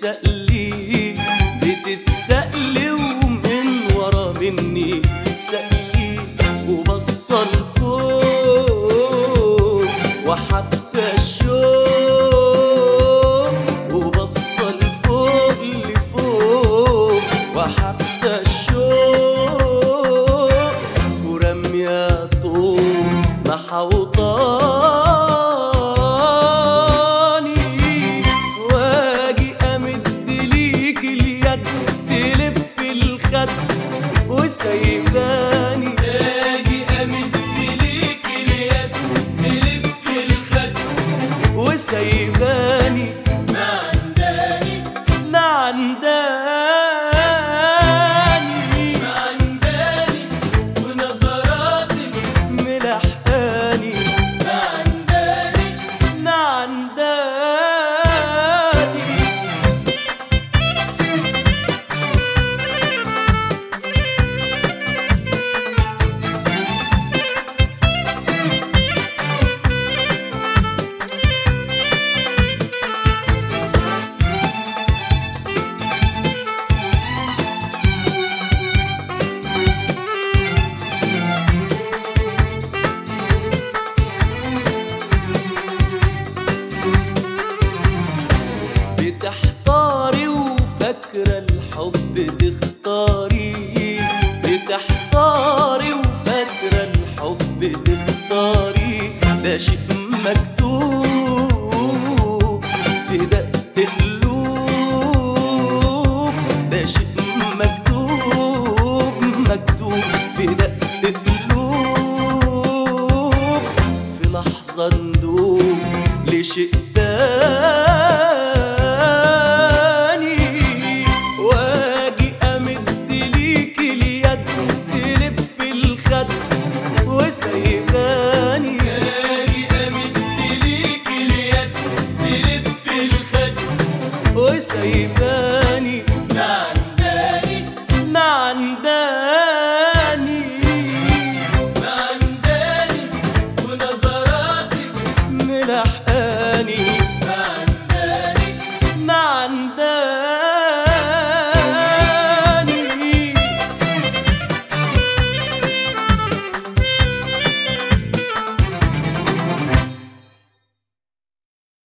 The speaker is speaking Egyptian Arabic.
تتسألي بتتقلي ومن ورا مني تتسألي وبصة لفوق وحبسة الشوق وبصة لفوق لفوق وحبسة الشوق ورمية طوب محوطاني واجي امد ليك اليد تلف الخد وسايباني اجي امد ليك اليد تلف الخد وسايباني ما عنداني ما عنداني ما عنداني ونظراتك ملحقاني ما عنداني ما عنداني بتحتاري وفاكرة الحب تختاري بتحتاري وفاكرة الحب تختاري ده شيء مكتوب في دق قلوب ده شيء مكتوب مكتوب في دق قلوب في لحظة ندوب لشيء تاني